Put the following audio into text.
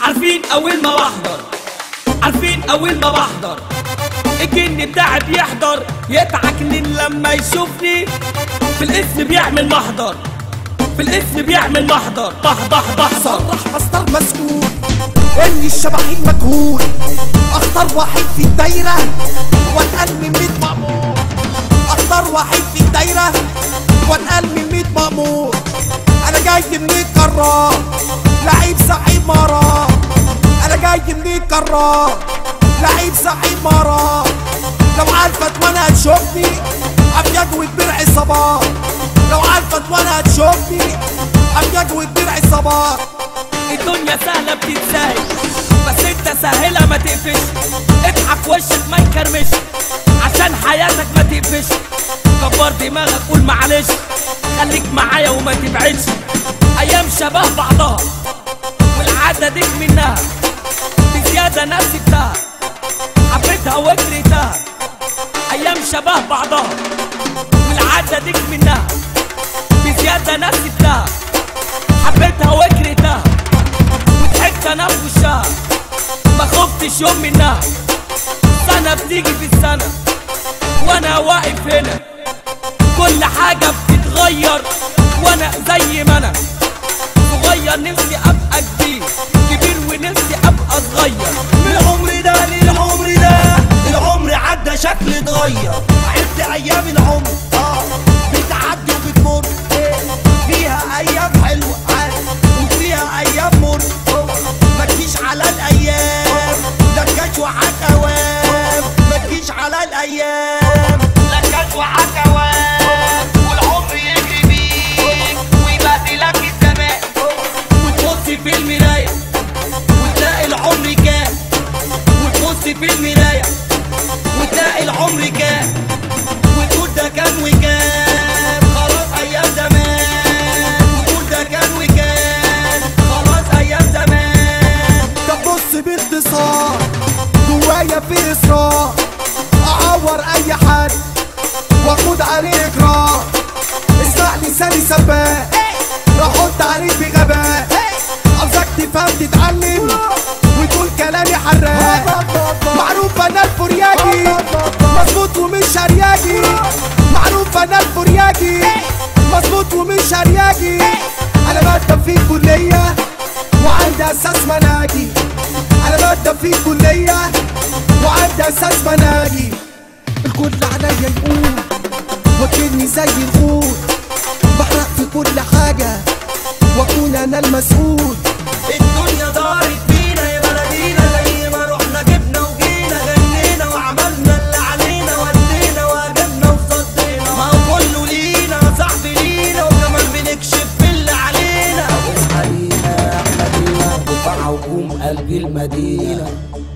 عارفين اول ما بحضر عارفين اول ما بحضر الجن بتاعي بيحضر يتعكنن لما يشوفني في الاسم بيعمل محضر في الاسم بيعمل محضر بح بح بحضر صرح مصدر مسؤول اني الشبحين مجهول اختار واحد في الدايرة واتقل من ميت مأمور اختار واحد في الدايرة واتقل من ميت مأمور انا جاي من الكرار لعيب صعيب مرار انا جاي من الكرار لعيب صعيب مرار لو عارفة وانا هتشوفني ابيض وكبير عصابات لو عارفة وانا هتشوفني ابيض وكبير عصابات الدنيا سهلة بتتسهل بس انت سهلة ما تقفش اضحك وشك ما يكرمش عشان حياتك ما تقفش كبر دماغك قول معلش خليك معايا وما تبعدش ايام شبه بعضها والعادة ديك منها بزيادة ناس سبتها حبيتها وكرهتها ايام شبه بعضها والعادة ديك منها بزيادة ناس سبتها حبيتها وكرهتها وضحكت انا في وشها ما خفتش يوم منها سنة بتيجي في السنة وانا واقف هنا كل حاجة بتتغير وانا زي ما انا صغير نفسي ابقى كبير كبير ونفسي ابقى صغير من العمر ده للعمر ده العمر عدى شكل اتغير عدت ايام العمر اه بتعدي وبتمر فيها ايام حلوه عاد وفيها ايام مر ما تجيش على الايام لا تجيش وحك اوام ما تجيش على الايام لا تجيش وحك اوام والعمر يجري بيك ويبهدلك الزمان وتبص في المراية وتلاقي العمر كام وتبص في المراية وتلاقي العمر كام وتقول ده كان وكان خلاص ايام زمان وتقول ده كان وكان خلاص ايام زمان طب بص باختصار جوايا في اصرار اعور اي حد واخد عليه اقرار اسمع لساني سباق رحط عليك بغباء عاوزك تفهم تتعلم وتقول كلامي حراق معروف انا الفرياجي مظبوط ومش شرياجي معروف انا الفرياجي مظبوط ومش شرياجي انا بكتب في الكليه وعندي اساس مناجي انا بكتب في الكليه وعندي اساس مناجي الكل عليا يقول وكني زي الغول بحرق في كل حاجه واكون انا المسؤول الدنيا دارت بينا يا بلدينا زي ما رحنا جبنا وجينا غنينا وعملنا اللي علينا ودينا واجبنا وصدينا ما هو كله لينا يا صاحبي لينا وكمان بنكشف في اللي علينا اصحى لينا يا احنا لينا دفاع هجوم قلب المدينة